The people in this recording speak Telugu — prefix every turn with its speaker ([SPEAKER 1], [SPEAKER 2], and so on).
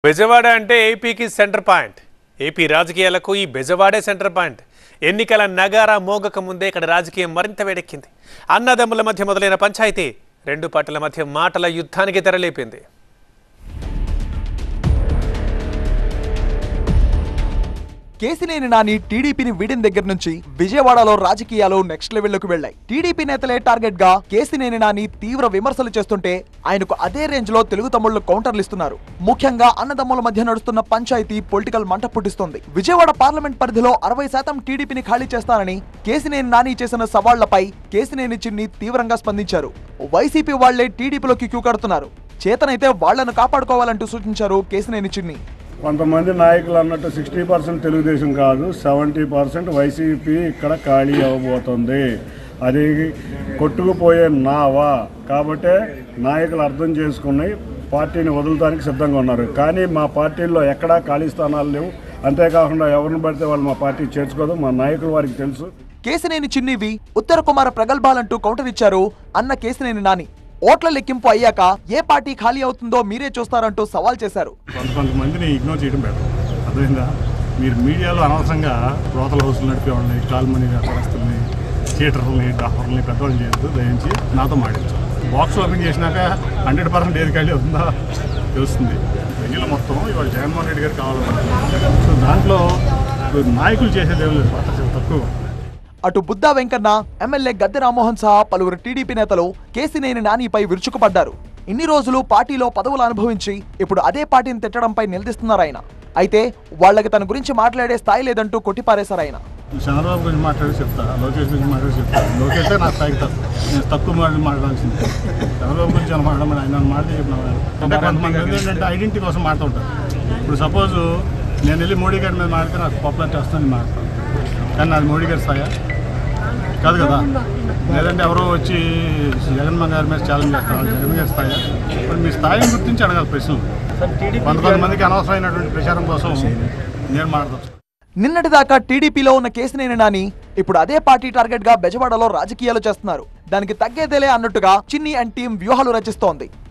[SPEAKER 1] బెజవాడ అంటే ఏపీకి సెంటర్ పాయింట్ ఏపీ రాజకీయాలకు ఈ బెజవాడే సెంటర్ పాయింట్ ఎన్నికల నగారా మోగక ముందే ఇక్కడ రాజకీయం మరింత వేడెక్కింది అన్నదమ్ముల మధ్య మొదలైన పంచాయతీ రెండు పార్టీల మధ్య మాటల యుద్ధానికి తెరలేపింది
[SPEAKER 2] కేసినేని నాని టీడీపీని వీడిన దగ్గర నుంచి విజయవాడలో రాజకీయాలు నెక్స్ట్ లెవెల్లోకి వెళ్లాయి టీడీపీ నేతలే టార్గెట్ గా కేసినేని నాని తీవ్ర విమర్శలు చేస్తుంటే ఆయనకు అదే రేంజ్ లో తెలుగు తమ్ముళ్లు కౌంటర్లు ఇస్తున్నారు ముఖ్యంగా అన్నదమ్ముల మధ్య నడుస్తున్న పంచాయతీ పొలిటికల్ మంట పుట్టిస్తోంది విజయవాడ పార్లమెంట్ పరిధిలో అరవై శాతం టీడీపీని ఖాళీ చేస్తానని కేసినేని నాని చేసిన సవాళ్లపై కేసినేని చిన్ని తీవ్రంగా స్పందించారు వైసీపీ వాళ్లే టీడీపీలోకి క్యూ కడుతున్నారు చేతనైతే వాళ్లను కాపాడుకోవాలంటూ సూచించారు కేసినేని చిన్ని
[SPEAKER 3] కొంతమంది నాయకులు అన్నట్టు సిక్స్టీ పర్సెంట్ తెలుగుదేశం కాదు సెవెంటీ పర్సెంట్ వైసీపీ ఇక్కడ ఖాళీ అవ్వబోతుంది అది కొట్టుకుపోయే నావా కాబట్టే నాయకులు అర్థం చేసుకుని పార్టీని వదులుతానికి సిద్ధంగా ఉన్నారు కానీ మా పార్టీల్లో ఎక్కడా ఖాళీ స్థానాలు లేవు అంతేకాకుండా ఎవరిని పడితే వాళ్ళు మా పార్టీ చేర్చుకోదు మా నాయకులు వారికి తెలుసు
[SPEAKER 2] కేసినేని చిన్నివి ఉత్తర కుమార ప్రగల్భాలంటూ కౌంటర్ ఇచ్చారు అన్న కేసినేని నాని ఓట్ల లెక్కింపు అయ్యాక ఏ పార్టీ ఖాళీ అవుతుందో మీరే చూస్తారంటూ సవాల్ చేశారు
[SPEAKER 4] కొంత కొంతమందిని ఇగ్నోర్ చేయడం బెటర్ అర్థమైందా మీరు మీడియాలో అనవసరంగా రోతల హౌస్లు నడిపే వాళ్ళని కాల్మని వ్యాపారస్తుల్ని థియేటర్లని డాక్టర్లని పెద్దవాళ్ళు చేయొద్దు దయించి నాతో మాడించు బాక్స్ ఓపెన్ చేసినాక హండ్రెడ్ పర్సెంట్ ఏది ఖాళీ అవుతుందో తెలుస్తుంది ప్రజలు మొత్తం ఇవాళ జగన్మోహన్ రెడ్డి గారు కావాలన్నారు సో దాంట్లో ఇప్పుడు నాయకులు చేసేది ఏం లేదు పాత్ర చాలా తక్కువ
[SPEAKER 2] అటు బుద్దా వెంకన్న ఎమ్మెల్యే గద్దె రామ్మోహన్ సహా పలువురు టీడీపీ నేతలు కేసినేని నానిపై విరుచుకుపడ్డారు ఇన్ని రోజులు పార్టీలో పదవులు అనుభవించి ఇప్పుడు అదే పార్టీని తిట్టడంపై నిలదీస్తున్నారు ఆయన అయితే వాళ్ళకి తన గురించి మాట్లాడే స్థాయి లేదంటూ కొట్టిపారేశారు ఆయన
[SPEAKER 4] చంద్రబాబు గురించి మాట్లాడి చెప్తా లోకేష్ గురించి మాట్లాడి చెప్తా లోకేష్ నా స్థాయికి తక్కువ నేను తక్కువ మాట మాట్లాడాల్సింది చంద్రబాబు గురించి అని మాట్లాడమని ఆయన మాట చెప్పిన అంటే కొంతమంది ఏంటంటే ఐడెంటిటీ కోసం మాట్లాడుతుంటారు ఇప్పుడు సపోజ్ నేను వెళ్ళి మోడీ గారి మీద మాట్లాడితే నాకు పాపులారిటీ వస్తుంది మాట్లాడతాను కానీ నాది మోడీ గారి స్థాయా కాదు కదా లేదంటే ఎవరో వచ్చి జగన్మోహన్ గారి మీద ఛాలెంజ్ చేస్తారు వాళ్ళు జగన్ గారి స్థాయా ఇప్పుడు మీ స్థాయిని గుర్తించి అడగాలి ప్రశ్నలు కొంత కొంతమందికి అనవసరమైనటువంటి ప్రచారం కోసం నేను మాట్లాడతాను
[SPEAKER 2] నిన్నటిదాకా టీడీపీలో ఉన్న కేసినేని నాని ఇప్పుడు అదే పార్టీ టార్గెట్ గా బెజవాడలో రాజకీయాలు చేస్తున్నారు దానికి తగ్గేదేలే అన్నట్టుగా చిన్ని అండ్ టీం వ్యూహాలు రచిస్తోంది